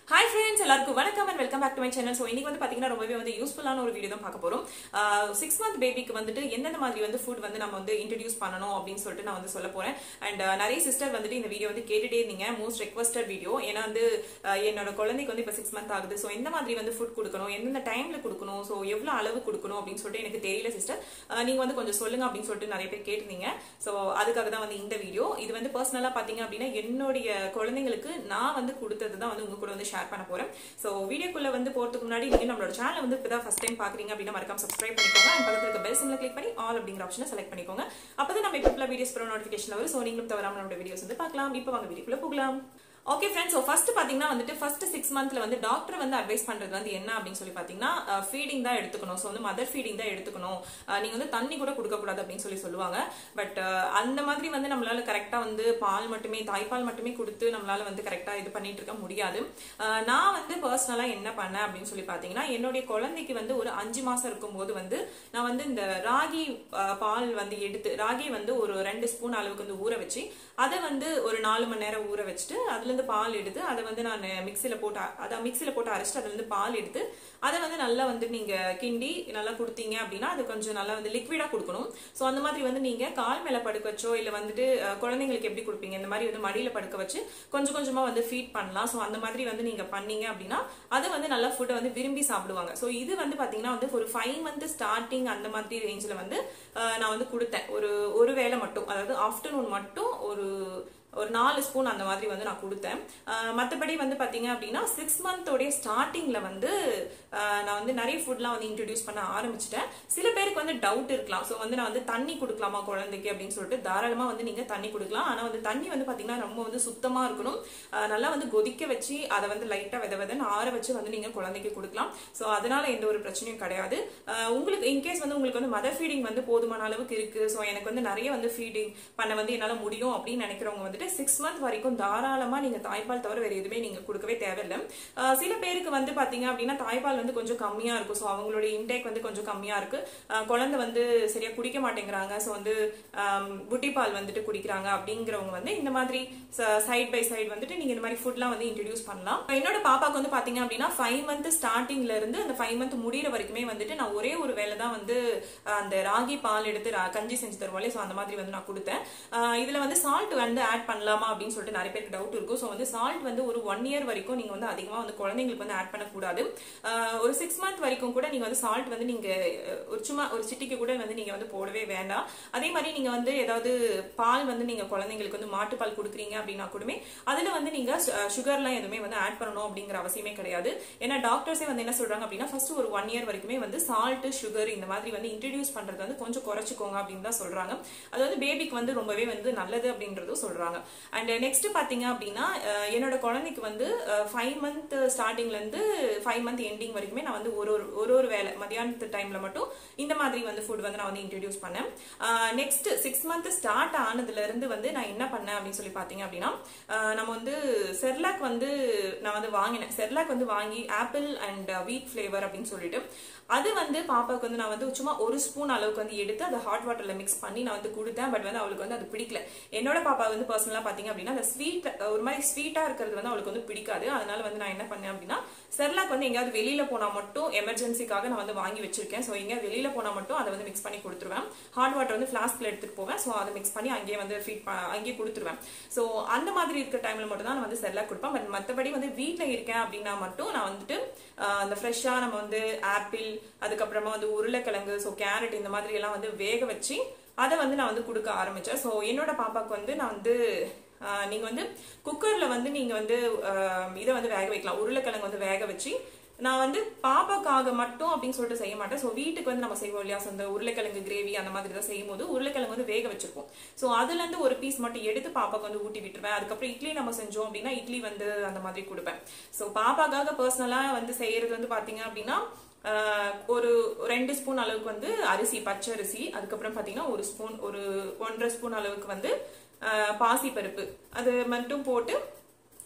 hi friends எல்லாருக்கும் வணக்கம் and welcome back to my channel so இன்னைக்கு வந்து பாத்தீங்கன்னா ரொம்பவே வந்து யூஸ்ஃபுல்லான ஒரு வீடியோ தான் பார்க்க போறோம் சிக்ஸ் மந்த் பேபிக்கு வந்துட்டு எந்தெந்த மாதிரி வந்து ஃபுட் வந்து நம்ம வந்து இன்ட்ரடியூஸ் பண்ணணும் அப்படின்னு சொல்லிட்டு நான் வந்து சொல்ல போறேன் அண்ட் நிறைய சிஸ்டர் வந்துட்டு இந்த வீடியோ வந்து கேட்டுட்டே இருந்தீங்க மோஸ்ட் ரெக்வஸ்டட் வீடியோ ஏன்னா வந்து அஹ், என்னோட குழந்தைக்கு வந்து இப்போ சிக்ஸ் மந்த் ஆகுது ஸோ எந்த மாதிரி வந்து ஃபுட் கொடுக்கணும் எந்தெந்த டைம்ல கொடுக்கணும் ஸோ எவ்வளவு அளவு கொடுக்கணும் அப்படின்னு சொல்லிட்டு எனக்கு தெரியல சிஸ்டர் நீங்க வந்து கொஞ்சம் சொல்லுங்க அப்படின்னு சொல்லிட்டு நிறைய பேர் கேட்டிருந்தீங்க ஸோ அதுக்காக தான் வந்து இந்த வீடியோ இது வந்து பர்சனலா பாத்தீங்க அப்படின்னா என்னுடைய குழந்தைங்களுக்கு நான் வந்து கொடுத்தது தான் வந்து உங்க கூட வந்து ஷேர் பண்ண போறேன் ஸோ வீடியோக்குள்ள வந்து போறதுக்கு முன்னாடி நீங்க நம்மளோட சேனல் வந்து இப்பதான் ஃபர்ஸ்ட் டைம் பாக்குறீங்க அப்படின்னா மறக்காம சப்ஸ்கிரைப் பண்ணிக்கோங்க அண்ட் பக்கத்துல இருக்க பெல் சிம்ல கிளிக் பண்ணி ஆல் அப்படிங்கிற ஆப்ஷனை செலக்ட் பண்ணிக்கோங்க அப்பதான் நம்ம இப்போ வீடியோஸ் போற நோட்டிஃபிகேஷன் வரும் ஸோ நீங்களும் தவறாம நம்மளோட வீடியோஸ் வந்து பார்க்கலாம் இப்போ வாங்க வீடியோக்குள்ள போகலாம் ஓகே ஃப்ரெண்ட்ஸ் ஸோ ஃபர்ஸ்ட் பாத்தீங்கன்னா வந்துட்டு ஃபர்ஸ்ட் சிக்ஸ் மந்த்ல வந்து டாக்டர் வந்து அட்வைஸ் பண்றது வந்து என்ன அப்படின்னு சொல்லி பாத்தீங்கன்னா ஃபீடிங் தான் எடுத்துக்கணும் ஸோ வந்து மதர் ஃபீடிங் தான் எடுத்துக்கணும் அஹ் நீங்க வந்து தண்ணி கூட கொடுக்க கூடாது அப்படின்னு சொல்லி சொல்லுவாங்க பட் அந்த மாதிரி வந்து நம்மளால கரெக்டா வந்து பால் மட்டுமே தாய்ப்பால் மட்டுமே கொடுத்து நம்மளால வந்து கரெக்டா இது பண்ணிட்டு இருக்க முடியாது அஹ் நான் வந்து பர்சனலா என்ன பண்ணேன் அப்படின்னு சொல்லி பாத்தீங்கன்னா என்னுடைய குழந்தைக்கு வந்து ஒரு அஞ்சு மாசம் இருக்கும்போது வந்து நான் வந்து இந்த ராகி அஹ், பால் வந்து எடுத்து ராகி வந்து ஒரு ரெண்டு ஸ்பூன் அளவுக்கு வந்து ஊற வச்சு அதை வந்து ஒரு நாலு மணி நேரம் ஊற வச்சுட்டு அதுல இருந்து பால் எடுத்து அதை வந்து நான் மிக்சியில போட்டு அ- அதை மிக்சியில போட்டு அரைச்சிட்டு அதுல இருந்து பால் எடுத்து அதை வந்து நல்லா வந்து நீங்க கிண்டி நல்லா கொடுத்தீங்க அப்படின்னா அது கொஞ்சம் நல்லா வந்து லிக்விடா கொடுக்கணும் சோ அந்த மாதிரி வந்து நீங்க கால் மேல படுக்க வச்சோ இல்ல வந்துட்டு அஹ், குழந்தைங்களுக்கு எப்படி கொடுப்பீங்க இந்த மாதிரி வந்து மடியில படுக்க வச்சு கொஞ்சம் கொஞ்சமா வந்து ஃபீட் பண்ணலாம் சோ அந்த மாதிரி வந்து நீங்க பண்ணீங்க அப்படின்னா அது வந்து நல்லா ஃபுட்டை வந்து விரும்பி சாப்பிடுவாங்க சோ இது வந்து பாத்தீங்கன்னா வந்து ஒரு ஃபைவ் மந்த் ஸ்டார்டிங் அந்த மாதிரி ரேஞ்சில் வந்து அஹ், நான் வந்து கொடுத்தேன் ஒரு ஒரு வேளை மட்டும் அதாவது ஆஃப்டர்நூன் மட்டும் ஒரு ஒரு நாலு ஸ்பூன் அந்த மாதிரி வந்து நான் கொடுத்தேன் அஹ் மத்தபடி வந்து பாத்தீங்க அப்படின்னா சிக்ஸ் மந்தோடைய ஸ்டார்டிங்ல வந்து அஹ் நான் வந்து நிறைய ஃபுட்லாம் வந்து இன்ட்ரடியூஸ் பண்ண ஆரம்பிச்சிட்டேன் சில பேருக்கு வந்து டவுட் இருக்கலாம் ஸோ வந்து நான் வந்து தண்ணி கொடுக்கலாமா குழந்தைக்கு அப்படின்னு சொல்லிட்டு தாராளமா வந்து நீங்க தண்ணி கொடுக்கலாம் ஆனா வந்து தண்ணி வந்து பாத்தீங்கன்னா ரொம்ப வந்து சுத்தமா இருக்கணும் அஹ் நல்லா வந்து கொதிக்க வச்சு அதை வந்து லைட்டா வித விதன்னு ஆற வச்சு வந்து நீங்க குழந்தைக்கு கொடுக்கலாம் ஸோ அதனால எந்த ஒரு பிரச்சனையும் கிடையாது அஹ் உங்களுக்கு இன்கேஸ் வந்து உங்களுக்கு வந்து மதர் ஃபீடிங் வந்து போதுமான அளவுக்கு இருக்கு ஸோ எனக்கு வந்து நிறைய வந்து ஃபீடிங் பண்ண வந்து என்னால முடியும் அப்படின்னு நினைக்கிறவங்க வந்துட்டு சிக்ஸ் மந்த் வரைக்கும் தாராளமா நீங்க தாய்ப்பால் தவிர வேற எதுவுமே நீங்க கொடுக்கவே தேவையில்லை அஹ் சில பேருக்கு வந்து பாத்தீங்க அப்படின்னா தாய்ப்பால் வந்து கொஞ்சம் கம்மியா இருக்கும் ஸோ அவங்களுடைய இன்டேக் வந்து கொஞ்சம் கம்மியா இருக்கு அஹ் குழந்தை வந்து சரியா குடிக்க மாட்டேங்கிறாங்க ஸோ வந்து ஆம், புட்டி பால் வந்துட்டு குடிக்கிறாங்க அப்படிங்கிறவங்க வந்து இந்த மாதிரி சைட் பை சைடு வந்துட்டு நீங்க இந்த மாதிரி ஃபுட்லாம் வந்து இன்ட்ரடியூஸ் பண்ணலாம் என்னோட பாப்பாக்கு வந்து பாத்தீங்க அப்படின்னா ஃபைவ் மந்த் ஸ்டார்டிங்ல இருந்து அந்த ஃபைவ் மந்த் முடியிற வரைக்குமே வந்துட்டு நான் ஒரே ஒரு வேலை தான் வந்து அஹ், அந்த ராகி பால் எடுத்து ரா- கஞ்சி செஞ்சு தருவாளே ஸோ அந்த மாதிரி வந்து நான் கொடுத்தேன் அஹ், இதுல வந்து சால்ட் வந்து ஆட் பண்ணலாமா அப்படின்னு சொல்லிட்டு நிறைய பேருக்கு டவுட் இருக்கும் ஸோ வந்து சால்ட் வந்து ஒரு ஒன் இயர் வரைக்கும் நீங்க வந்து அதிகமா வந்து குழந்தைங்களுக்கு வந்து ஆட் பண்ணக்கூடாது அஹ், ஒரு சிக்ஸ் மந்த் வரைக்கும் கூட நீங்க வந்து சால்ட் வந்து நீங்க அஹ், ஒரு சும்மா ஒரு சிட்டிக்கு கூட வந்து நீங்க வந்து போடவே வேண்டாம் அதே மாதிரி நீங்க வந்து ஏதாவது பால் வந்து நீங்க குழந்தைங்களுக்கு வந்து மாட்டுப்பால் கொடுக்குறீங்க அப்படின்னா கூடமே அதுல வந்து நீங்க சுகர்லாம் எதுவுமே வந்து ஆட் பண்ணணும் அப்படிங்கிற அவசியமே கிடையாது ஏன்னா டாக்டர்ஸே வந்து என்ன சொல்றாங்க அப்படின்னா ஃபர்ஸ்ட் ஒரு ஒன் இயர் வரைக்குமே வந்து சால்ட் சுகர் இந்த மாதிரி வந்து இன்ட்ரடியூஸ் பண்றது வந்து கொஞ்சம் குறைச்சிக்கோங்க அப்படின்னு தான் சொல்றாங்க அது வந்து பேபிக்கு வந்து ரொம்பவே வந்து நல்லது அப்படின்றதும் சொல்றாங்க அண்ட் நெக்ஸ்ட் பாத்தீங்க அப்படின்னா அஹ், என்னோட குழந்தைக்கு வந்து ஃபைவ் மந்த் ஸ்டார்டிங்ல இருந்து ஃபைவ் மந்த் எண்டிங் வரைக்குமே நான் வந்து ஒரு ஒரு ஒரு ஒரு வேலை மதியானத்து டைம்ல மட்டும் இந்த மாதிரி வந்து ஃபுட் வந்து நான் வந்து இன்ட்ரடியூஸ் பண்ணேன் நெக்ஸ்ட் சிக்ஸ் மந்த் ஸ்டார்ட் ஆனதுல இருந்து வந்து நான் என்ன பண்ணேன் அப்படின்னு சொல்லி பாத்தீங்க அப்படின்னா அஹ், நம்ம வந்து செர்லாக் வந்து நான் வந்து வாங்கினேன் செர்லாக் வந்து வாங்கி ஆப்பிள் அண்ட் வீட் ஃபிளேவர் அப்படின்னு சொல்லிட்டு அது வந்து பாப்பாவுக்கு வந்து நான் வந்து சும்மா ஒரு ஸ்பூன் அளவுக்கு வந்து எடுத்து அதை ஹாட் வாட்டர்ல மிக்ஸ் பண்ணி நான் வந்து கொடுத்தேன் பட் வந்து அவளுக்கு வந்து அது பிடிக்கல என்னோட பாப்பா வந்து பர்சனலா பாத்தீங்க அப்படின்னா அந்த ஸ்வீட் ஒரு மாதிரி ஸ்வீட்டா இருக்கிறது வந்து அவளுக்கு வந்து பிடிக்காது அதனால வந்து நான் என்ன பண்ணேன் அப்படின்னா செர்லாக் வந்து எங்கேயாவது வெளியில போனா மட்டும் எமர்ஜென்சிக்காக நான் வந்து வாங்கி வச்சிருக்கேன் ஸோ எங்கேயாவது வெளியில போனா மட்டும் அதை வந்து மிக்ஸ் பண்ணி கொடுத்துருவேன் ஹாட் வாட்டர் வந்து ஃபிளாஸ்க்ல எடுத்துட்டு போவேன் ஸோ அதை மிக்ஸ் பண்ணி அங்கேயே வந்து ஃபீட் அங்கேயே கொடுத்துருவேன் ஸோ அந்த மாதிரி இருக்கிற டைம்ல மட்டும் தான் நான் வந்து செர்லாக் கொடுப்பேன் பட் மற்றபடி வந்து வீட்டில் இருக்கேன் அப்படின்னா மட்டும் நான் வந்துட்டு ஆஹ், அந்த ஃப்ரெஷ்ஷா நம்ம வந்து ஆப்பிள் அதுக்கப்புறமா வந்து உருளைக்கிழங்கு ஸோ கேரட் இந்த மாதிரி எல்லாம் வந்து வேக வச்சு அதை வந்து நான் வந்து கொடுக்க ஆரம்பிச்சேன் ஸோ என்னோட பாப்பாக்கு வந்து நான் வந்து ஆஹ், நீங்க வந்து குக்கர்ல வந்து நீங்க வந்து ஆஹ், இதை வந்து வேக வைக்கலாம் உருளைக்கிழங்கு வந்து வேக வச்சு நான் வந்து பாப்பாக்காக மட்டும் அப்படின்னு சொல்லிட்டு செய்ய மாட்டேன் ஸோ வீட்டுக்கு வந்து நம்ம செய்வோம் இல்லையா so இந்த உருளைக்கிழங்கு கிரேவி அந்த மாதிரி தான் செய்யும் போது உருளைக்கிழங்கு வந்து வேக வச்சிருப்போம் ஸோ அதுல இருந்து ஒரு பீஸ் மட்டும் எடுத்து பாப்பாக்கு வந்து ஊட்டி விட்டுருவேன் அதுக்கப்புறம் இட்லி நம்ம செஞ்சோம் அப்படின்னா இட்லி வந்து அந்த மாதிரி கொடுப்பேன் ஸோ பாப்பாக்காக பர்சனலா வந்து செய்யறது வந்து பாத்தீங்க அப்படின்னா ஆஹ், ஒரு ரெண்டு ஸ்பூன் அளவுக்கு வந்து அரிசி பச்சை அரிசி அதுக்கப்புறம் பாத்தீங்கன்னா ஒரு ஸ்பூன் ஒரு ஒன்றரை ஸ்பூன் அளவுக்கு வந்து பாசி பருப்பு அது மட்டும் போட்டு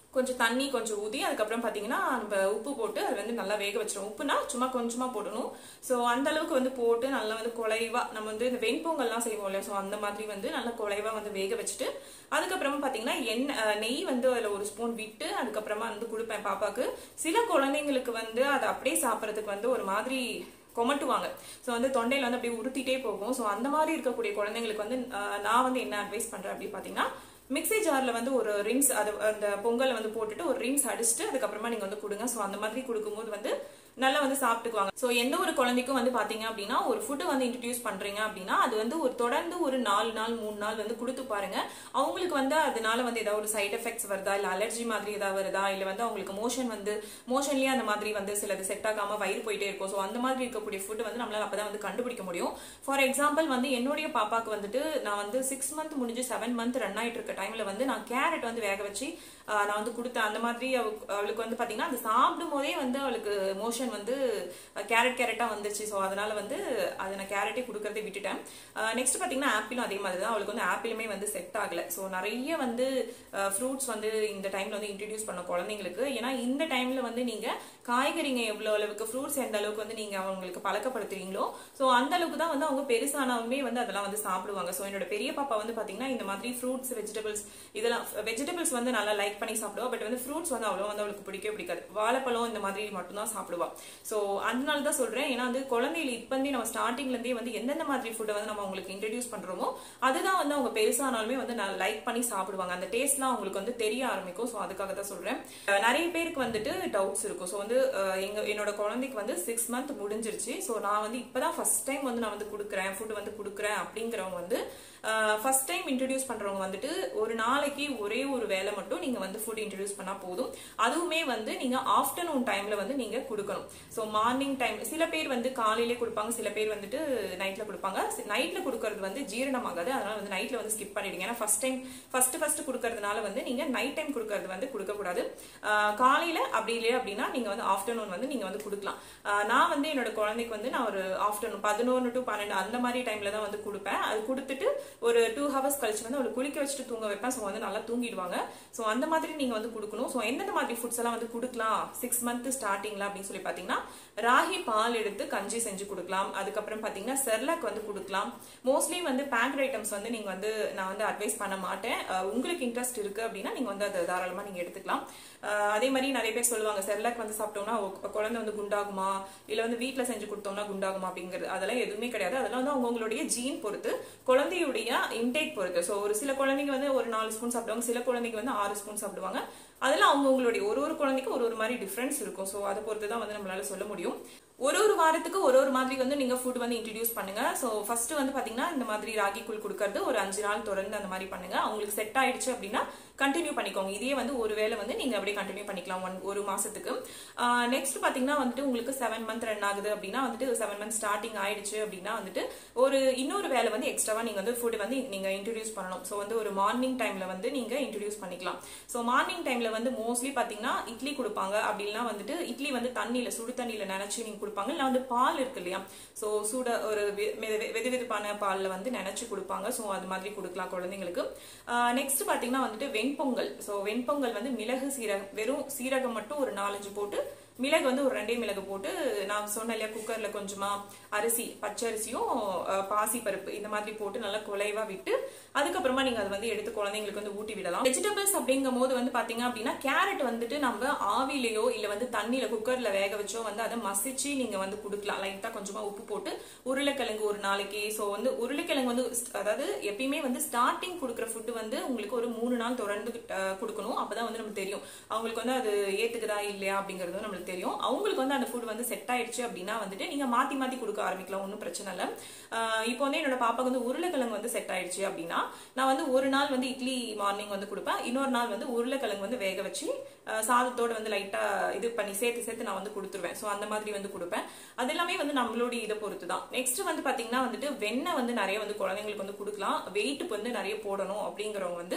கொஞ்சம் தண்ணி கொஞ்சம் ஊதி அதுக்கப்புறம் பாத்தீங்கன்னா நம்ம உப்பு போட்டு அது வந்து நல்லா வேக வச்சிரும் உப்புனா சும்மா கொஞ்சமா போடணும் ஸோ அந்த அளவுக்கு வந்து போட்டு நல்லா வந்து குலைவா நம்ம வந்து இந்த வெண்பொங்கல்லாம் செய்வோம் இல்லையா ஸோ அந்த மாதிரி வந்து நல்லா குலைவா வந்து வேக வச்சுட்டு அதுக்கப்புறமா பாத்தீங்கன்னா எண்ணெய் நெய் வந்து அதுல ஒரு ஸ்பூன் விட்டு அதுக்கப்புறமா வந்து கொடுப்பேன் பாப்பாக்கு சில குழந்தைங்களுக்கு வந்து அதை அப்படியே சாப்பிட்றதுக்கு வந்து ஒரு மாதிரி கொமட்டுவாங்க ஸோ வந்து தொண்டையில வந்து அப்படியே உறுத்திட்டே போகும் ஸோ அந்த மாதிரி இருக்கக்கூடிய குழந்தைங்களுக்கு வந்து நான் வந்து என்ன அட்வைஸ் பண்றேன் அப்படி பாத்தீங்கன்னா மிக்சி ஜார்ல வந்து ஒரு ரிங்ஸ் அது அந்த பொங்கல் வந்து போட்டுட்டு ஒரு ரிங்ஸ் அடிச்சுட்டு அதுக்கப்புறமா நீங்க வந்து கொடுங்க ஸோ அந்த மாதிரி கொடுக்கும்போது வந்து நல்லா வந்து சாப்பிட்டுக்குவாங்க ஸோ எந்த ஒரு குழந்தைக்கும் வந்து பாத்தீங்க அப்படின்னா ஒரு ஃபுட்டு வந்து இன்ட்ரடியூஸ் பண்றீங்க அப்படின்னா அது வந்து ஒரு தொடர்ந்து ஒரு நாலு நாள் மூணு நாள் வந்து கொடுத்து பாருங்க அவங்களுக்கு வந்து அதனால வந்து ஏதாவது ஒரு சைட் எஃபெக்ட்ஸ் வருதா இல்ல அலர்ஜி மாதிரி ஏதாவது வருதா இல்ல வந்து அவங்களுக்கு மோஷன் வந்து மோஷன்லயே அந்த மாதிரி வந்து சிலது செட் ஆகாம வயிறு போயிட்டே இருக்கும் ஸோ அந்த மாதிரி இருக்கக்கூடிய ஃபுட் வந்து நம்மளால அப்பதான் வந்து கண்டுபிடிக்க முடியும் ஃபார் எக்ஸாம்பிள் வந்து என்னுடைய பாப்பாக்கு வந்துட்டு நான் வந்து சிக்ஸ் மந்த் முடிஞ்சு செவன் மந்த் ரன் ஆயிட்டு இருக்க டைம்ல வந்து நான் கேரட் வந்து வேக வச்சு நான் வந்து கொடுத்தேன் அந்த மாதிரி அவளுக்கு வந்து பாத்தீங்கன்னா அந்த சாப்பிடும் போதே வந்து அவளுக்கு மோஷன் வந்து கேரட் கேரட்டா வந்துச்சு ஸோ அதனால வந்து அதை நான் கேரட்டே கொடுக்கறதே விட்டுட்டேன் நெக்ஸ்ட் பாத்தீங்கன்னா ஆப்பிளும் அதே மாதிரி தான் அவளுக்கு வந்து ஆப்பிளுமே வந்து செட் ஆகல ஸோ நிறைய வந்து ஃப்ரூட்ஸ் வந்து இந்த டைம்ல வந்து இன்ட்ரடியூஸ் பண்ண குழந்தைங்களுக்கு ஏன்னா இந்த டைம்ல வந்து நீங்க காய்கறிங்க எவ்வளவு அளவுக்கு ஃப்ரூட்ஸ் எந்த அளவுக்கு வந்து நீங்க அவங்களுக்கு பழக்கப்படுத்துறீங்களோ ஸோ அந்த அளவுக்கு தான் வந்து அவங்க பெருசானாலுமே வந்து அதெல்லாம் வந்து சாப்பிடுவாங்க ஸோ என்னோட பெரிய பாப்பா வந்து பாத்தீங்கன்னா இந்த மாதிரி ஃப்ரூட்ஸ் வெஜிடபிள்ஸ் இதெல்லாம் வெஜிடபிள்ஸ் வந்து நல்லா லைக் பண்ணி சாப்பிடுவா பட் வந்து ஃப்ரூட்ஸ் வந்து அவ்வளோ வந்து அவளுக்கு பிடிக்கவே பிடிக்காது வாழைப்பழம் இந்த மாதிரி மட்டும் தான் சாப்பிடுவா ஸோ அதனால தான் சொல்றேன் ஏன்னா வந்து குழந்தைகள் இப்போ வந்து நம்ம ஸ்டார்டிங்ல இருந்தே வந்து எந்தெந்த மாதிரி ஃபுட்டை வந்து நம்ம அவங்களுக்கு இன்ட்ரடியூஸ் பண்றோமோ அதுதான் வந்து அவங்க பெருசானாலுமே வந்து லைக் பண்ணி சாப்பிடுவாங்க அந்த டேஸ்ட்லாம் அவங்களுக்கு வந்து தெரிய ஆரம்பிக்கும் ஸோ அதுக்காக தான் சொல்றேன் நிறைய பேருக்கு வந்துட்டு டவுட்ஸ் இருக்கும் ஸோ வந்து எங்க என்னோட குழந்தைக்கு வந்து சிக்ஸ் மந்த் முடிஞ்சிருச்சு ஸோ நான் வந்து இப்பதான் ஃபர்ஸ்ட் டைம் வந்து நான் வந்து கொடுக்குறேன் ஃபுட் வந்து கொடுக்குறேன் அப்படிங்கிறவங்க வந்து ஃபர்ஸ்ட் டைம் இன்ட்ரடியூஸ் பண்றவங்க வந்துட்டு ஒரு நாளைக்கு ஒரே ஒரு வேலை மட்டும் நீங்க வந்து ஃபுட் இன்ட்ரடியூஸ் பண்ணா போதும் அதுவுமே வந்து நீங்க ஆஃப்டர்நூன் டைம்ல வந்து நீங்க கொடுக்கணும் ஸோ மார்னிங் டைம் சில பேர் வந்து காலையிலே கொடுப்பாங்க சில பேர் வந்துட்டு நைட்ல கொடுப்பாங்க நைட்ல கொடுக்கறது வந்து ஜீரணமாகாது அதனால வந்து நைட்ல வந்து ஸ்கிப் பண்ணிடுங்க ஏன்னா ஃபர்ஸ்ட் டைம் ஃபர்ஸ்ட் ஃபர்ஸ்ட் கொடுக்கறதுனால வந்து நீங்க நைட் டைம் கொடுக்கறது வந்து கொடுக்க கூடாது காலையில அப்படி இல்லையா அப்படின்னா நீங்க வந்து ஆஃப்டர்நூன் வந்து நீங்க வந்து கொடுக்கலாம் நான் வந்து என்னோட குழந்தைக்கு வந்து நான் ஒரு ஆஃப்டர்நூன் பதினொன்று டு பன்னெண்டு அந்த மாதிரி டைம்ல தான் வந்து கொடுப்பேன் அது கொடுத்துட்டு ஒரு டூ ஹவர்ஸ் கழிச்சு வந்து அவளை குளிக்க வச்சுட்டு தூங்க வைப்பேன் ஸோ வந்து நல்லா தூங்கிடுவாங்க ஸோ அந்த மாதிரி நீங்க வந்து கொடுக்கணும் ஸோ எந்தெந்த மாதிரி ஃபுட்ஸ் எல்லாம் வந்து கொடுக்கலாம் சிக்ஸ் மந்த் ஸ்டார்டிங்ல அப்படின்னு சொல்லி பாத்தீங்கன்னா ராகி பால் எடுத்து கஞ்சி செஞ்சு கொடுக்கலாம் அதுக்கப்புறம் பாத்தீங்கன்னா செர்லாக் வந்து கொடுக்கலாம் மோஸ்ட்லி வந்து பேக்ட் ஐட்டம்ஸ் வந்து நீங்க வந்து நான் வந்து அட்வைஸ் பண்ண மாட்டேன் உங்களுக்கு இன்ட்ரெஸ்ட் இருக்கு அப்படின்னா நீங்க வந்து அதை தாராளமா நீங்க எடுத்துக்கலாம் அதே மாதிரி நிறைய பேர் சொல்லுவாங்க செர்லாக் வந்து சாப்பிட்டோம்னா குழந்தை வந்து குண்டாகுமா இல்ல வந்து வீட்டுல செஞ்சு கொடுத்தோம்னா குண்டாகுமா அப்படிங்கிறது அதெல்லாம் எதுவுமே கிடையாது அதெல்லாம் வந்து அவங்களுடைய ஜீன் பொறுத்து குழந்தையுடைய இன்டேக் பொறுத்து ஸோ ஒரு சில குழந்தைங்க வந்து ஒரு நாலு ஸ்பூன் சாப்பிடுவாங்க சில குழந்தைங்க வந்து ஆறு ஸ்பூன் சாப்பிடுவாங்க அதெல்லாம் அவங்கவுங்களுடைய ஒரு ஒரு குழந்தைக்கும் ஒரு ஒரு மாதிரி டிஃபரன்ஸ் இருக்கும் ஸோ அதை பொறுத்து தான் வந்து நம்மளால சொல்ல முடியும் ஒரு ஒரு வாரத்துக்கு ஒரு ஒரு மாதிரி வந்து நீங்க ஃபுட் வந்து இன்ட்ரடியூஸ் பண்ணுங்க ஸோ ஃபர்ஸ்ட் வந்து பாத்தீங்கன்னா இந்த மாதிரி ராகி கூழ் கொடுக்கறது ஒரு அஞ்சு நாள் தொடர்ந்து அந்த மாதிரி பண்ணுங்க அவங்களுக்கு செட் ஆயிடுச்சு அப்படின்னா கண்டினியூ பண்ணிக்கோங்க இதே வந்து ஒரு வேளை வந்து நீங்க அப்படியே கண்டினியூ பண்ணிக்கலாம் ஒன் ஒரு மாசத்துக்கு நெக்ஸ்ட் பாத்தீங்கன்னா வந்துட்டு உங்களுக்கு செவன் மந்த் ரன் ஆகுது அப்படின்னா வந்துட்டு செவன் மந்த் ஸ்டார்டிங் ஆயிடுச்சு அப்படின்னா வந்துட்டு ஒரு இன்னொரு வேலை வந்து எக்ஸ்ட்ராவா நீங்க வந்து ஃபுட் வந்து நீங்க இன்ட்ரடியூஸ் பண்ணணும் ஸோ வந்து ஒரு மார்னிங் டைம்ல வந்து நீங்க இன்ட்ரடியூஸ் பண்ணிக்கலாம் ஸோ மார்னிங் டைம்ல வந்து மோஸ்ட்லி பாத்தீங்கன்னா இட்லி கொடுப்பாங்க அப்படின்னா வந்துட்டு இட்லி வந்து தண்ணியில சுடு தண்ணியில நினைச்சு நீங்க கொடுப்பாங்க இல்லை வந்து பால் இருக்கு இல்லையா ஸோ சூட ஒரு வெது வெதுப்பான பால்ல வந்து நினைச்சு கொடுப்பாங்க ஸோ அது மாதிரி கொடுக்கலாம் குழந்தைங்களுக்கு நெக்ஸ்ட் பாத்தீங்கன்னா வந்துட்டு வெண்பொங்கல் ஸோ வெண்பொங்கல் வந்து மிளகு சீரகம் வெறும் சீரகம் மட்டும் ஒரு நாலஞ்சு போட்டு மிளகு வந்து ஒரு ரெண்டே மிளகு போட்டு நான் சொன்ன இல்லையா குக்கர்ல கொஞ்சமா அரிசி பச்சை அரிசியும் பாசி பருப்பு இந்த மாதிரி போட்டு நல்லா குலைவா விட்டு அதுக்கப்புறமா நீங்க அதை வந்து எடுத்து குழந்தைங்களுக்கு வந்து ஊட்டி விடலாம் வெஜிடபிள்ஸ் அப்படிங்கும் போது வந்து பாத்தீங்க அப்படின்னா கேரட் வந்துட்டு நம்ம ஆவிலையோ இல்ல வந்து தண்ணியில குக்கர்ல வேக வச்சோ வந்து அதை மசிச்சு நீங்க வந்து கொடுக்கலாம் லைட்டா கொஞ்சமா உப்பு போட்டு உருளைக்கிழங்கு ஒரு நாளைக்கு சோ வந்து உருளைக்கிழங்கு வந்து அதாவது எப்பயுமே வந்து ஸ்டார்டிங் கொடுக்குற ஃபுட்டு வந்து உங்களுக்கு ஒரு மூணு நாள் தொடர்ந்து கொடுக்கணும் அப்பதான் வந்து நமக்கு தெரியும் அவங்களுக்கு வந்து அது ஏத்துக்குதா இல்லையா அப்படிங்கறது நம்மளுக்கு தெரியும் அவங்களுக்கு வந்து அந்த ஃபுட் வந்து செட் ஆயிடுச்சு அப்படின்னா வந்துட்டு நீங்க மாத்தி மாத்தி கொடுக்க ஆரம்பிக்கலாம் ஒன்றும் பிரச்சனை இல்லை இப்போ வந்து என்னோட பாப்பாக்கு வந்து உருளைக்கிழங்கு வந்து செட் ஆயிடுச்சு அப்படின்னா நான் வந்து ஒரு நாள் வந்து இட்லி மார்னிங் வந்து கொடுப்பேன் இன்னொரு நாள் வந்து உருளைக்கிழங்கு வந்து வேக வச்சு சாதத்தோட வந்து லைட்டா இது பண்ணி சேர்த்து சேர்த்து நான் வந்து கொடுத்துருவேன் ஸோ அந்த மாதிரி வந்து கொடுப்பேன் அது எல்லாமே வந்து நம்மளுடைய இதை பொறுத்து தான் நெக்ஸ்ட் வந்து பாத்தீங்கன்னா வந்துட்டு வெண்ணெய் வந்து நிறைய வந்து குழந்தைங்களுக்கு வந்து கொடுக்கலாம் வெயிட் வந்து நிறைய போடணும் அப்படிங்கிறவங்க வந்து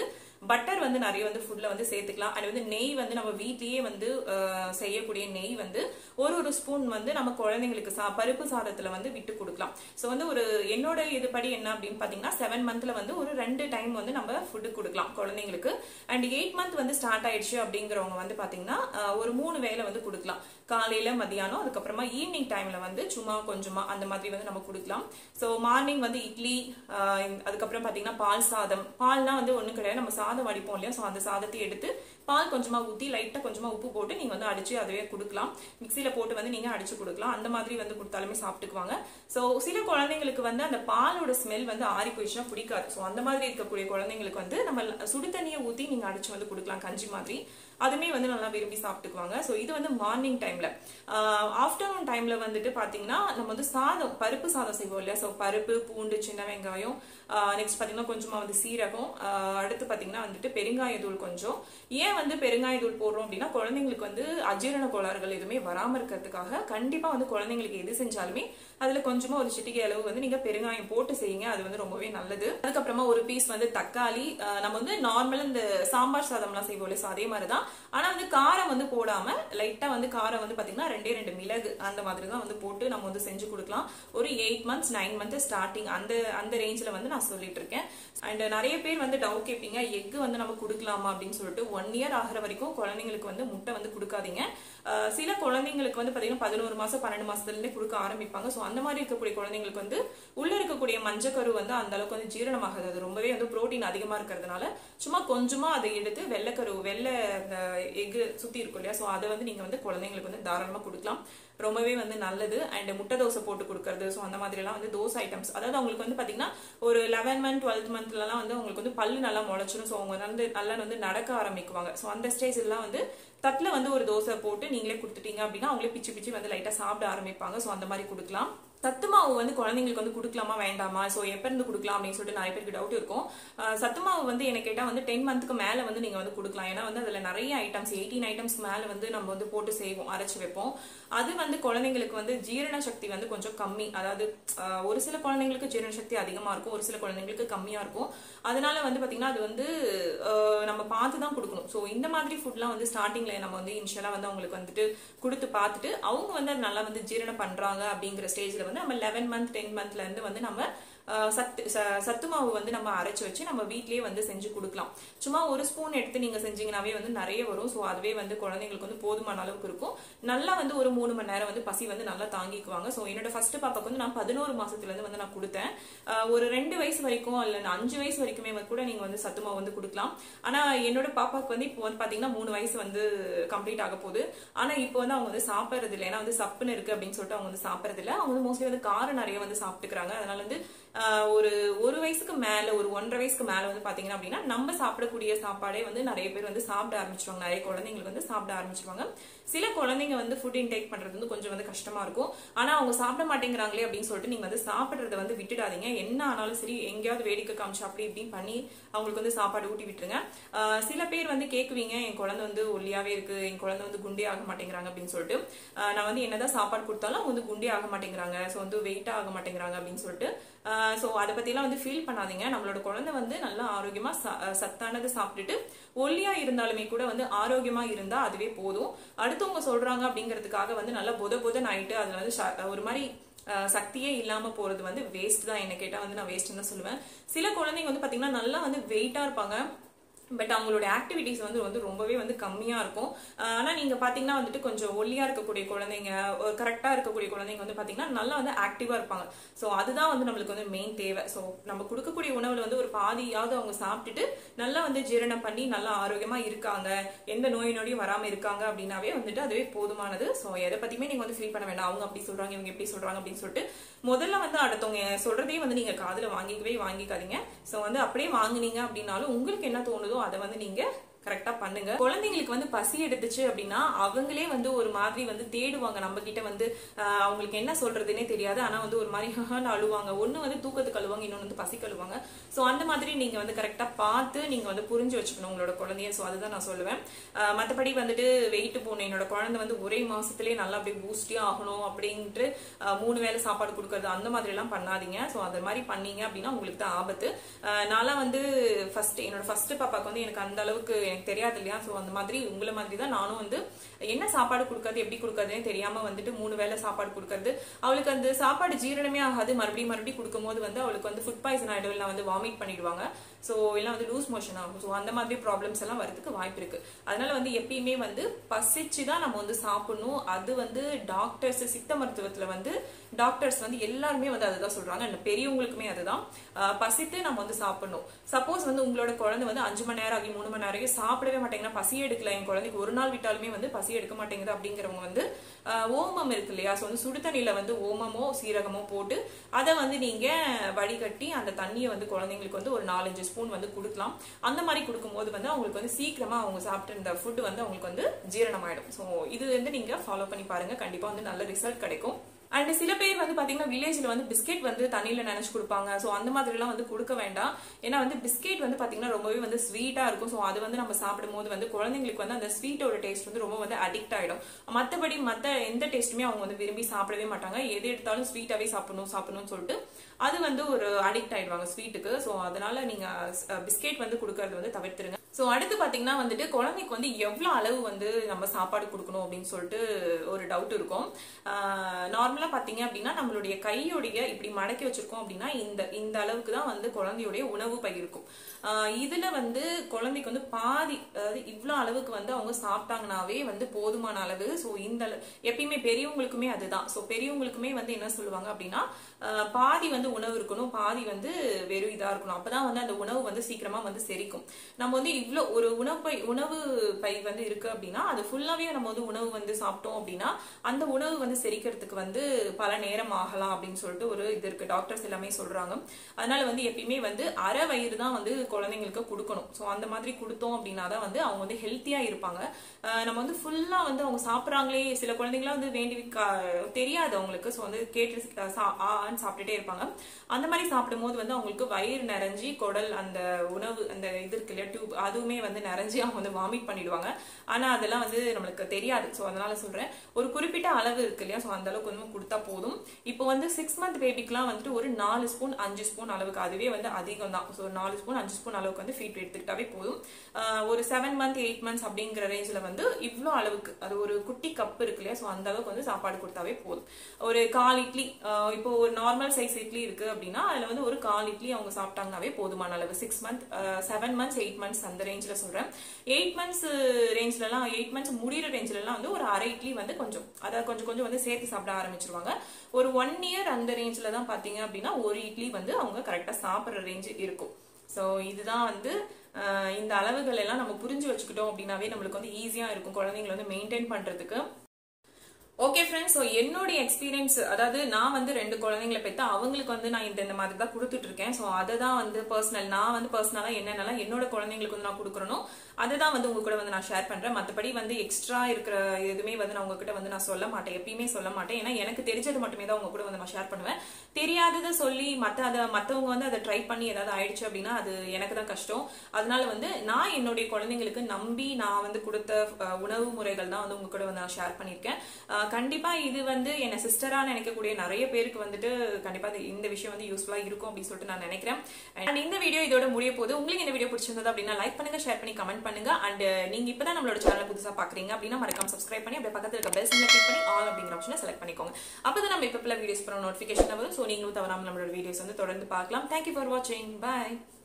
பட்டர் வந்து நிறைய வந்து ஃபுட்ல வந்து சேர்த்துக்கலாம் அண்ட் வந்து நெய் வந்து நம்ம வீட்லயே வந்து அஹ், செய்யக்கூடிய நெய் வந்து ஒரு ஒரு ஸ்பூன் வந்து நம்ம குழந்தைங்களுக்கு சா பருப்பு சாதத்துல வந்து விட்டு கொடுக்கலாம் ஸோ வந்து ஒரு என்னோட இதுபடி என்ன அப்படின்னு பாத்தீங்கன்னா செவன் மந்த்ல வந்து ஒரு ரெண்டு டைம் வந்து நம்ம ஃபுட்டு கொடுக்கலாம் குழந்தைங்களுக்கு அண்ட் எயிட் மந்த் வந்து ஸ்டார்ட் ஆயிடுச்சு அப்படிங்கிறவங்க வந்து பாத்தீங்கன்னா அஹ், ஒரு மூணு வேளை வந்து கொடுக்கலாம் காலையில மதியானம் அதுக்கப்புறமா ஈவினிங் டைம்ல வந்து சும்மா கொஞ்சமா அந்த மாதிரி வந்து நம்ம கொடுக்கலாம் ஸோ மார்னிங் வந்து இட்லி ஆஹ் அதுக்கப்புறம் பாத்தீங்கன்னா பால் சாதம் பால்னா வந்து ஒண்ணும் கிடையாது நம்ம சாதம் வடிப்போம் இல்லையா ஸோ அந்த சாதத்தை எடுத்து பால் கொஞ்சமா ஊத்தி லைட்டா கொஞ்சமா உப்பு போட்டு நீங்க வந்து அடிச்சு அதுவே கொடுக்கலாம் மிக்சியில போட்டு வந்து நீங்க அடிச்சு கொடுக்கலாம் அந்த மாதிரி வந்து கொடுத்தாலுமே சாப்பிட்டுக்குவாங்க ஸோ சில குழந்தைங்களுக்கு வந்து அந்த பாலோட ஸ்மெல் வந்து ஆறி போயிடுச்சுன்னா பிடிக்காது ஸோ அந்த மாதிரி இருக்கக்கூடிய குழந்தைங்களுக்கு வந்து நம்ம சுடு தண்ணியை ஊத்தி நீங்க அடிச்சு வந்து கொடுக்கலாம் கஞ்சி மாதிரி அதுமே வந்து நல்லா விரும்பி சாப்பிட்டுக்குவாங்க ஸோ இது வந்து மார்னிங் டைம்ல ஆஃப்டர்நூன் டைம்ல வந்துட்டு பாத்தீங்கன்னா நம்ம வந்து சாதம் பருப்பு சாதம் செய்வோம் இல்லையா ஸோ பருப்பு பூண்டு சின்ன வெங்காயம் நெக்ஸ்ட் பாத்தீங்கன்னா கொஞ்சமா வந்து சீரகம் ஆஹ் அடுத்து பாத்தீங்கன்னா வந்துட்டு பெருங்காய தூள் கொஞ்சம் ஏன் வந்து பெருங்காய தூள் போடுறோம் அப்படின்னா குழந்தைங்களுக்கு வந்து அஜீரண கோளாறுகள் எதுவுமே வராம இருக்கிறதுக்காக கண்டிப்பா வந்து குழந்தைங்களுக்கு எது செஞ்சாலுமே அதுல கொஞ்சமா ஒரு சிட்டிகை அளவு வந்து நீங்க பெருங்காயம் போட்டு செய்யுங்க அது வந்து ரொம்பவே நல்லது அதுக்கப்புறமா ஒரு பீஸ் வந்து தக்காளி ஆஹ் நம்ம வந்து நார்மல் இந்த சாம்பார் சாதம்லாம் செய்வோம் இல்லையா so அதே மாதிரிதான் ஆனா வந்து காரம் வந்து போடாம லைட்டா வந்து காரம் வந்து பாத்தீங்கன்னா ரெண்டே ரெண்டு மிளகு அந்த மாதிரி தான் வந்து போட்டு நம்ம வந்து செஞ்சு கொடுக்கலாம் ஒரு eight months nine month starting அந்த அந்த ரேஞ்சில் வந்து நான் சொல்லிட்டு இருக்கேன் அண்ட் நிறைய பேர் வந்து டவுட் கேட்பீங்க எக் வந்து நம்ம கொடுக்கலாமா அப்படின்னு சொல்லிட்டு ஒன் இயர் ஆகிற வரைக்கும் குழந்தைங்களுக்கு வந்து முட்டை வந்து கொடுக்காதீங்க ஆஹ் சில குழந்தைங்களுக்கு வந்து பாத்தீங்கன்னா பதினோரு மாசம் பன்னெண்டு மாசத்துல இருந்தே கொடுக்க ஆரம்பிப்பாங்க ஸோ அந்த மாதிரி இருக்கக்கூடிய குழந்தைங்களுக்கு வந்து உள்ள இருக்கக்கூடிய மஞ்சக்கரு வந்து அந்த அளவுக்கு வந்து ஜீரணமாகாது அது ரொம்பவே வந்து புரோட்டீன் அதிகமா இருக்கிறதுனால சும்மா கொஞ்சமா அதை எடுத்து வெள்ளைக்கரு வெள்ளை அந்த எக்கு சுத்தி இருக்கும் இல்லையா ஸோ அதை வந்து நீங்க வந்து குழந்தைங்களுக்கு வந்து தாராளமா கொடுக்கலாம் ரொம்பவே வந்து நல்லது அண்ட் முட்டை தோசை போட்டு கொடுக்கறது ஸோ அந்த மாதிரி எல்லாம் வந்து தோசை ஐட்டம்ஸ் அதாவது அவங்களுக்கு வந்து பாத்தீங்கன்னா ஒரு லெவன் மந்த் டுவெல்த் மந்த்லலாம் வந்து அவங்களுக்கு வந்து பல்லு நல்லா முளைச்சிடும் ஸோ அவங்க வந்து நல்லா வந்து நடக்க ஆரம்பிக்குவாங்க ஸோ அந்த ஸ்டேஜ்லாம் வந்து தட்டுல வந்து ஒரு தோசை போட்டு நீங்களே கொடுத்துட்டீங்க அப்படின்னா அவங்களே பிச்சு பிச்சு வந்து லைட்டா சாப்பிட ஆரம்பிப்பாங்க ஸோ அந்த மாதிரி கொடுக்கலாம் சத்து மாவு வந்து குழந்தைங்களுக்கு வந்து கொடுக்கலாமா வேண்டாமா ஸோ எப்ப இருந்து கொடுக்கலாம் அப்படின்னு சொல்லிட்டு நிறைய பேருக்கு டவுட் இருக்கும் அஹ் சத்து மாவு வந்து என்ன கேட்டா வந்து டென் மந்த்துக்கு மேல வந்து நீங்க வந்து கொடுக்கலாம் ஏன்னா வந்து அதுல நிறைய ஐட்டம்ஸ் எயிட்டீன் ஐட்டம்ஸ் மேல வந்து நம்ம வந்து போட்டு செய்வோம் அரைச்சு வைப்போம் அது வந்து குழந்தைங்களுக்கு வந்து ஜீரண சக்தி வந்து கொஞ்சம் கம்மி அதாவது அஹ் ஒரு சில குழந்தைங்களுக்கு ஜீரண சக்தி அதிகமா இருக்கும் ஒரு சில குழந்தைங்களுக்கு கம்மியா இருக்கும் அதனால வந்து பாத்தீங்கன்னா அது வந்து அஹ் நம்ம பார்த்து தான் கொடுக்கணும் ஸோ இந்த மாதிரி ஃபுட்லாம் வந்து ஸ்டார்டிங்ல நம்ம வந்து இனிஷியலா வந்து அவங்களுக்கு வந்துட்டு கொடுத்து பார்த்துட்டு அவங்க வந்து அது நல்லா வந்து ஜீரணம் பண்றாங்க அப்படிங்கிற ஸ்டேஜ்ல வந்து நம்ம லெவன் மந்த் டென் மந்த்ல இருந்து வந்து நம்ம அஹ், சத்து ச- சத்து மாவு வந்து நம்ம அரைச்சு வச்சு நம்ம வீட்லயே வந்து செஞ்சு கொடுக்கலாம் சும்மா ஒரு ஸ்பூன் எடுத்து நீங்க செஞ்சீங்கன்னாவே வந்து நிறைய வரும் ஸோ அதுவே வந்து குழந்தைங்களுக்கு வந்து போதுமான அளவுக்கு இருக்கும் நல்லா வந்து ஒரு மூணு மணி நேரம் வந்து பசி வந்து நல்லா தாங்கிக்குவாங்க ஸோ என்னோட ஃபர்ஸ்ட் பாப்பாக்கு வந்து நான் பதினோரு மாசத்துல இருந்து வந்து நான் கொடுத்தேன் அஹ், ஒரு ரெண்டு வயசு வரைக்கும் இல்ல அஞ்சு வயசு வரைக்குமே வந்து கூட நீங்க வந்து சத்து மாவு வந்து கொடுக்கலாம் ஆனா என்னோட பாப்பாக்கு வந்து இப்போ வந்து பாத்தீங்கன்னா மூணு வயசு வந்து கம்ப்ளீட் ஆக போகுது ஆனா இப்போ வந்து அவங்க வந்து சாப்பிடுறது இல்லை ஏன்னா வந்து சப்புன்னு இருக்கு அப்படின்னு சொல்லிட்டு அவங்க வந்து சாப்பிடுறது இல்லை அவங்க வந்து மோஸ்ட்லி வந்து காரம் நிறைய வந்து சாப்பிட்டுக்கிறாங்க அதனால வந்து ஆஹ், ஒரு ஒரு வயசுக்கு மேல ஒரு ஒன்றரை வயசுக்கு மேல வந்து பாத்தீங்கன்னா அப்படின்னா நம்ம சாப்பிடக்கூடிய சாப்பாடே வந்து நிறைய பேர் வந்து சாப்பிட ஆரம்பிச்சிருவாங்க நிறைய குழந்தைங்களுக்கு வந்து சாப்பிட ஆரம்பிச்சிருவாங்க சில குழந்தைங்க வந்து ஃபுட் இன்டேக் பண்றது வந்து கொஞ்சம் வந்து கஷ்டமா இருக்கும் ஆனா அவங்க சாப்பிட மாட்டேங்கிறாங்களே அப்படின்னு சொல்லிட்டு நீங்க வந்து சாப்பிடுறத வந்து விட்டுடாதீங்க என்ன ஆனாலும் சரி எங்கேயாவது வேடிக்கை காமிச்சு அப்படி இப்படின்னு பண்ணி அவங்களுக்கு வந்து சாப்பாடு ஊட்டி விட்டுருங்க ஆஹ் சில பேர் வந்து கேக்குவீங்க என் குழந்தை வந்து ஒல்லியாவே இருக்கு என் குழந்தை வந்து குண்டே ஆக மாட்டேங்கிறாங்க அப்படின்னு சொல்லிட்டு ஆஹ் நான் வந்து என்னதான் சாப்பாடு கொடுத்தாலும் அவங்க வந்து குண்டே ஆக மாட்டேங்கிறாங்க ஸோ வந்து வெயிட்டா ஆக மாட்டேங்கிறாங்க அப்படின்னு சொல்லிட்டு ஸோ அதை பத்திலாம் வந்து ஃபீல் பண்ணாதீங்க நம்மளோட குழந்தை வந்து நல்லா ஆரோக்கியமா ச- சத்தானது சாப்பிட்டுட்டு ஒல்லியா இருந்தாலுமே கூட வந்து ஆரோக்கியமா இருந்தா அதுவே போதும் அடுத்தவங்க சொல்றாங்க அப்படிங்கிறதுக்காக வந்து நல்லா பொத பொதன்னு ஆயிட்டு அதுல வந்து ச- ஒரு மாதிரி அஹ், சக்தியே இல்லாம போறது வந்து வேஸ்ட் தான் என்ன கேட்டா வந்து நான் வேஸ்ட் தான் சொல்லுவேன் சில குழந்தைங்க வந்து பாத்தீங்கன்னா நல்லா வந்து வெயிட்டா இருப்பாங்க பட் அவங்களோட ஆக்டிவிட்டிஸ் வந்து வந்து ரொம்பவே வந்து கம்மியா இருக்கும் அஹ் ஆனா நீங்க பாத்தீங்கன்னா வந்துட்டு கொஞ்சம் ஒல்லியா இருக்கக்கூடிய குழந்தைங்க கரெக்டா இருக்கக்கூடிய குழந்தைங்க வந்து பாத்தீங்கன்னா நல்லா வந்து ஆக்டிவா இருப்பாங்க சோ அதுதான் வந்து நம்மளுக்கு வந்து மெயின் தேவை சோ நம்ம கொடுக்கக்கூடிய உணவுல வந்து ஒரு பாதியாவது அவங்க சாப்பிட்டுட்டு நல்லா வந்து ஜீரணம் பண்ணி நல்லா ஆரோக்கியமா இருக்காங்க எந்த நோய் நொடியும் வராம இருக்காங்க அப்படின்னாவே வந்துட்டு அதுவே போதுமானது சோ எதை பத்தியுமே நீங்க வந்து ஃபீல் பண்ண வேண்டாம் அவங்க அப்படி சொல்றாங்க இவங்க எப்படி சொல்றாங்க அப்படின்னு சொல்லிட்டு முதல்ல வந்து அடுத்தவங்க சொல்றதே வந்து நீங்க காதுல வாங்கிக்கவே வாங்கிக்காதீங்க சோ வந்து அப்படியே வாங்குனீங்க அப்படின்னாலும் உங்களுக்கு என்ன தோணுதோ அதை வந்து நீங்க கரெக்டா பண்ணுங்க குழந்தைங்களுக்கு வந்து பசி எடுத்துச்சு அப்படின்னா அவங்களே வந்து ஒரு மாதிரி வந்து தேடுவாங்க நம்ம கிட்ட வந்து ஆஹ், அவங்களுக்கு என்ன சொல்றதுன்னே தெரியாது ஆனா வந்து ஒரு மாதிரி ஹஹான்னு அழுவாங்க ஒண்ணு வந்து தூக்கத்துக்கு அழுவாங்க இன்னொன்னு வந்து பசி கழுவாங்க சோ அந்த மாதிரி நீங்க வந்து கரெக்டா பார்த்து நீங்க வந்து புரிஞ்சு வச்சுக்கணும் உங்களோட குழந்தைய சோ அதுதான் நான் சொல்லுவேன் ஆஹ், மத்தபடி வந்துட்டு வெயிட் போகணும் என்னோட குழந்தை வந்து ஒரே மாசத்துலயே நல்லா அப்படியே பூஸ்டே ஆகணும் அப்படின்ட்டு ஆஹ், மூணு வேளை சாப்பாடு கொடுக்கறது அந்த மாதிரி எல்லாம் பண்ணாதீங்க சோ அந்த மாதிரி பண்ணீங்க அப்படின்னா உங்களுக்கு தான் ஆபத்து ஆஹ், நான்லாம் வந்து ஃபர்ஸ்ட் என்னோட ஃபர்ஸ்ட் பாப்பாக்கு வந்து எனக்கு அந்த அளவுக்கு எனக்கு தெரியாது இல்லையா சோ அந்த மாதிரி உங்களை மாதிரி தான் நானும் வந்து என்ன சாப்பாடு கொடுக்கறது எப்படி கொடுக்கறதுன்னு தெரியாம வந்துட்டு மூணு வேளை சாப்பாடு கொடுக்கறது அவளுக்கு அந்த சாப்பாடு ஜீரணமே ஆகாது மறுபடியும் மறுபடியும் கொடுக்கும்போது வந்து அவளுக்கு வந்து ஃபுட் பாய்சன் ஆயிடும் இல்லை வந்து வாமிட் பண்ணிடுவாங்க ஸோ இல்லை வந்து லூஸ் மோஷன் ஆகும் ஸோ அந்த மாதிரி ப்ராப்ளம்ஸ் எல்லாம் வரதுக்கு வாய்ப்பு இருக்கு அதனால வந்து எப்பயுமே வந்து பசிச்சு தான் நம்ம வந்து சாப்பிடணும் அது வந்து டாக்டர்ஸ் சித்த மருத்துவத்துல வந்து டாக்டர்ஸ் வந்து எல்லாருமே வந்து அதுதான் சொல்றாங்க and பெரியவங்களுக்குமே அதுதான் ஆஹ் பசித்து நம்ம வந்து சாப்பிடணும் சப்போஸ் வந்து உங்களோட குழந்தை வந்து அஞ்சு மணி நேரம் ஆகி மூணு மணி நேரம் ஆகி சாப்பிடவே மாட்டேங்கன்னா பசி எடுக்கல என் குழந்தைக்கு ஒரு நாள் விட்டாலுமே வந்து பசி எடுக்க மாட்டேங்குது அப்படிங்கிறவங்க வந்து ஆஹ் ஓமம் இருக்கு இல்லையா ஸோ வந்து சுடுதண்ணியில வந்து ஓமமோ சீரகமோ போட்டு அதை வந்து நீங்க வடிகட்டி அந்த தண்ணியை வந்து குழந்தைங்களுக்கு வந்து ஒரு நாலஞ்சு ஸ்பூன் வந்து கொடுக்கலாம் அந்த மாதிரி கொடுக்கும்போது வந்து அவங்களுக்கு வந்து சீக்கிரமா அவங்க சாப்பிட்ட இந்த ஃபுட் வந்து அவங்களுக்கு வந்து ஜீரணமாயிடும் ஸோ இது வந்து நீங்க ஃபாலோ பண்ணி பாருங்க கண்டிப்பா வந்து நல்ல ரிசல்ட் கிடைக்கும் அண்ட் சில பேர் வந்து பாத்தீங்கன்னா வில்லேஜ்ல வந்து பிஸ்கெட் வந்து தண்ணியில நினைச்சு கொடுப்பாங்க சோ அந்த மாதிரி எல்லாம் வந்து கொடுக்க வேண்டாம் ஏன்னா வந்து பிஸ்கெட் வந்து பாத்தீங்கன்னா ரொம்பவே வந்து ஸ்வீட்டா இருக்கும் சோ அது வந்து நம்ம சாப்பிடும் போது வந்து குழந்தைங்களுக்கு வந்து அந்த ஸ்வீட்டோட டேஸ்ட் வந்து ரொம்ப வந்து அடிக்ட் ஆயிடும் மத்தபடி மத்த எந்த டேஸ்ட்டுமே அவங்க வந்து விரும்பி சாப்பிடவே மாட்டாங்க எது எடுத்தாலும் ஸ்வீட்டாவே சாப்பிடணும் சாப்பிடணும்னு சொல்லிட்டு அது வந்து ஒரு அடிக்ட் ஆயிடுவாங்க ஸ்வீட்டுக்கு சோ அதனால நீங்க பிஸ்கெட் வந்து கொடுக்கறது வந்து தவிர்த்துருங்க சோ அடுத்து பாத்தீங்கன்னா வந்துட்டு குழந்தைக்கு வந்து எவ்வளவு அளவு வந்து நம்ம சாப்பாடு கொடுக்கணும் அப்படின்னு சொல்லிட்டு ஒரு டவுட் இருக்கும் நார்மலா பாத்தீங்க அப்படின்னா நம்மளுடைய கையுடைய இப்படி மடக்கி வச்சிருக்கோம் அப்படின்னா இந்த இந்த அளவுக்கு தான் வந்து குழந்தையுடைய உணவு பை இருக்கும் ஆஹ் இதுல வந்து குழந்தைக்கு வந்து பாதி அதாவது இவ்வளவு அளவுக்கு வந்து அவங்க சாப்பிட்டாங்கனாவே வந்து போதுமான அளவு சோ இந்த அள- எப்பயுமே பெரியவங்களுக்குமே அதுதான் சோ பெரியவங்களுக்குமே வந்து என்ன சொல்லுவாங்க அப்படின்னா ஆஹ் பாதி வந்து உணவு இருக்கணும் பாதி வந்து வெறும் இதா இருக்கணும் அப்பதான் வந்து அந்த உணவு வந்து சீக்கிரமா வந்து செரிக்கும் நம்ம வந்து இவ்ளோ ஒரு உணவு பை உணவு பை வந்து இருக்கு அப்படின்னா அது ஃபுல்லாவே நம்ம வந்து உணவு வந்து சாப்பிட்டோம் அப்படின்னா அந்த உணவு வந்து செரிக்கிறதுக்கு வந்து பல நேரம் ஆகலாம் அப்படின்னு சொல்லிட்டு ஒரு இது இருக்கு டாக்டர்ஸ் எல்லாமே சொல்றாங்க அதனால வந்து எப்பயுமே வந்து அரை வயிறு தான் வந்து குழந்தைங்களுக்கு கொடுக்கணும் ஸோ அந்த மாதிரி கொடுத்தோம் அப்படின்னா தான் வந்து அவங்க வந்து ஹெல்த்தியா இருப்பாங்க ஆஹ் நம்ம வந்து ஃபுல்லா வந்து அவங்க சாப்பிட்றாங்களே சில குழந்தைங்களாம் வந்து வேண்டி கா- தெரியாது அவங்களுக்கு ஸோ வந்து கேட்டு சா- சா- ஆன்னு சாப்பிட்டுட்டே இருப்பாங்க அந்த மாதிரி சாப்பிடும்போது வந்து அவங்களுக்கு வயிறு நிறைஞ்சி குடல் அந்த உணவு அந்த இது இருக்கு இல்லையா டியூப் அதுவுமே வந்து நிறைஞ்சி அவங்க வந்து வாமிட் பண்ணிடுவாங்க ஆனா அதெல்லாம் வந்து நம்மளுக்கு தெரியாது ஸோ அதனால சொல்றேன் ஒரு குறிப்பிட்ட அளவு இருக்கு இல்லையா ஸோ அந்த அளவுக்கு வந்து கொடுத்தா போதும் இப்போ வந்து சிக்ஸ் மந்த் பேபிக்குலாம் வந்துட்டு ஒரு நாலு ஸ்பூன் அஞ்சு ஸ்பூன் அளவுக்கு அதுவே வந்து அதிகம் தான் ஸோ நாலு ஸ்பூன் அஞ்சு ஸ்பூன் அளவுக்கு வந்து ஃபீட் எடுத்துக்கிட்டாவே போதும் ஆஹ் ஒரு செவன் மந்த் எயிட் மந்த்ஸ் அப்படிங்கிற ரேஞ்சில் வந்து இவ்வளோ அளவுக்கு அது ஒரு குட்டி கப் இருக்கு இல்லையா ஸோ அந்த அளவுக்கு வந்து சாப்பாடு கொடுத்தாவே போதும் ஒரு கால் இட்லி ஆஹ் இப்போ ஒரு நார்மல் சைஸ் இட்லி இருக்கு அப்படின்னா அதுல வந்து ஒரு கால் இட்லி அவங்க சாப்பிட்டாங்கனாவே போதுமான அளவு six month seven months eight months அந்த ரேஞ்சில் சொல்றேன் எயிட் மந்த்ஸ் ரேஞ்ச்லலாம் எயிட் மந்த்ஸ் முடிகிற ரேஞ்சிலலாம் வந்து ஒரு அரை இட்லி வந்து கொஞ்சம் அதை கொஞ்சம் கொஞ்சம் வந்து சேர்த்து சாப்பிட ஆரம்பிச்சிருவாங்க ஒரு ஒன் இயர் அந்த ரேஞ்சில் தான் பார்த்தீங்க அப்படின்னா ஒரு இட்லி வந்து அவங்க கரெக்டாக சாப்பிட்ற ரேஞ்ச் இருக்கும் ஸோ இதுதான் வந்து ஆஹ் இந்த அளவுகள் எல்லாம் நம்ம புரிஞ்சு வச்சுக்கிட்டோம் அப்படின்னாவே நம்மளுக்கு வந்து ஈஸியா இருக்கும் குழந்தைங்களை வந்து மெயின்டைன் பண்றதுக்கு ஓகே ஃப்ரெண்ட்ஸ் ஸோ என்னுடைய எக்ஸ்பீரியன்ஸ் அதாவது நான் வந்து ரெண்டு குழந்தைங்களை பெற்று அவங்களுக்கு வந்து நான் இந்த இந்த மாதிரி தான் கொடுத்துட்டு இருக்கேன் ஸோ அதை தான் வந்து பர்சனல் நான் வந்து பர்சனலாக என்னென்னலாம் என்னோட குழந்தைங்களுக்கு வந்து நான் கொடுக்குறனோ அதை தான் வந்து உங்க கூட வந்து நான் ஷேர் பண்றேன் மற்றபடி வந்து எக்ஸ்ட்ரா இருக்கிற எதுவுமே வந்து நான் உங்ககிட்ட வந்து நான் சொல்ல மாட்டேன் எப்பயுமே சொல்ல மாட்டேன் ஏன்னா எனக்கு தெரிஞ்சது மட்டுமே தான் உங்க கூட வந்து நான் ஷேர் பண்ணுவேன் தெரியாததை சொல்லி மற்ற அதை மற்றவங்க வந்து அதை ட்ரை பண்ணி ஏதாவது ஆயிடுச்சு அப்படின்னா அது எனக்கு தான் கஷ்டம் அதனால வந்து நான் என்னுடைய குழந்தைங்களுக்கு நம்பி நான் வந்து கொடுத்த அஹ், உணவு முறைகள் தான் வந்து உங்க கூட வந்து நான் ஷேர் பண்ணியிருக்கேன் அஹ், கண்டிப்பா இது வந்து என்ன சிஸ்டரா நினைக்கக்கூடிய நிறைய பேருக்கு வந்துட்டு கண்டிப்பா இது- இந்த விஷயம் வந்து யூஸ்ஃபுல்லா இருக்கும் அப்படின்னு சொல்லிட்டு நான் நினைக்கிறேன் அண்ட் இந்த வீடியோ இதோட முடிய போது உங்களுக்கு இந்த வீடியோ பிடிச்சிருந்தது அப்படின்னா லைக் பண்ணுங்க ஷேர் பண்ணி கமெண்ட் பண்ணுங்க அண்ட் நீங்க இப்பதான் நம்மளோட சேனல் புதுசா பாக்குறீங்க அப்படின்னா மறக்காம சப்ஸ்கிரைப் பண்ணி அப்படியே பக்கத்துல இருக்க பெல் சிம்ல கிளிக் பண்ணி ஆல் அப்படிங்கிற ஆப்ஷனை செலக்ட் பண்ணிக்கோங்க அப்பதான் நம்ம இப்ப வீடியோஸ் பண்ண நோட்டிபிகேஷன் வரும் ஸோ நீங்களும் தவறாம நம்மளோட வீடியோஸ் வந்து தொடர்ந்து பார்க்கலாம் தேங்க்யூ ஃபார் வாட்சிங் பை